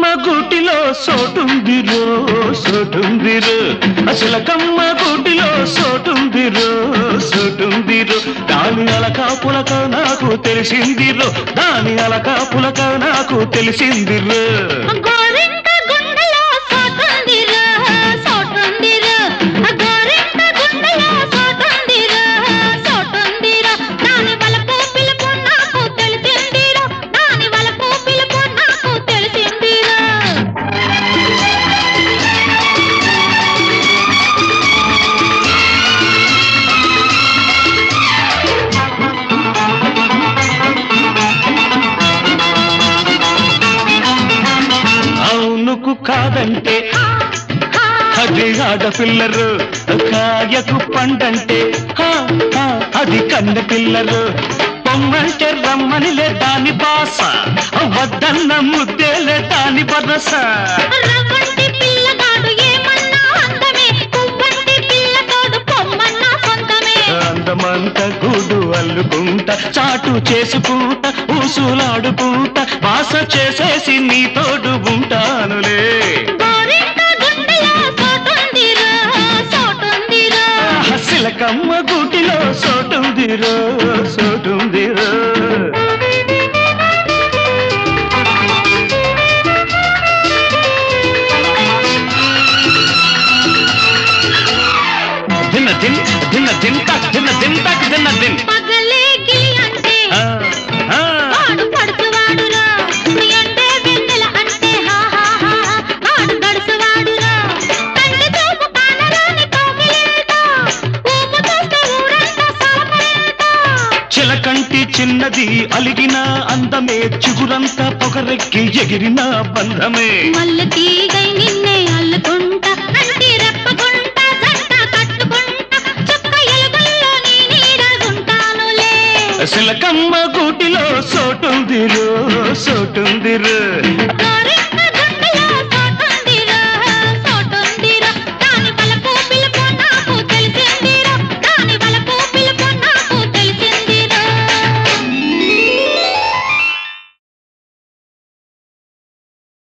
చిలకమ్మ గూటిలో సోటుందిరో సోటుందిరో చిలకమ్మ గూటిలో సోటుందిరో సోటుందిరో దాని అలక పులక నాకు తెలిసిందిరో దాని అలక పులక నాకు తెలిసిందిరో గోరింట గుండెలో సోటుందిరా సోటుందిరా గోరింట గుండెలో సోటుందిరా సోటుందిరా దాని వలపు పిలుపు నాకు తెలిసిందిరా దాని వలపు పిలుపు నాకు తెలిసిందిరా అవునుకు కాదంటే అది ఆడపిల్లరు కాయకు పండంటే హా, హా, అది కన్న పిల్లరు పొమ్మంటే రమ్మనిలే దాని బాస వద్దన్న ముద్దేలే దాని బరస రవ్వంటి పిల్లగాడు ఏమన్నా అందమే పువ్వంటి పిల్లతోడు పొమ్మన్నా సొంతమే అందమంత గూడు అల్లుకుంటా చాటు చేసుకుంటా ఊసులాడుకుంటా బాస చేసేసి నీ తోడు ఉంటానులే గోరింట గుండెలో సోటుందిరా సోటుందిరా సిలకమ్మ గుటిలో సోటుందిరో సోటుందిరో దిన్న దిన్ దిన్న దిన్ తక్ దిన్న దిన్ తక్ దిన్న దిన్ పగలే గిలి అంటే ఆ, ఆ. ఆడు పడుచువాడురా అంటే వెన్నెల అంటే హా హా హా హా. ఆడు గడుసువాడురా కంటి చూపు కానరాని కోకిలింత ఊపు చూస్తే ఊరంతా సలపరింత చిలకంటి చిన్నది అలిగిన అందమే చిగురంతా పొగరెక్కి ఎగిరిన బంధమే మల్లె తీగై నిన్నే అల్లుకుంటా అంటి రెప్పకుంటా జంట కట్టుకుంటా చుక్క ఎలుగుల్లో నీ నీడగుంటానులే సిలకమ్మ గూటిలో సోటుందిరో సోటుందిరో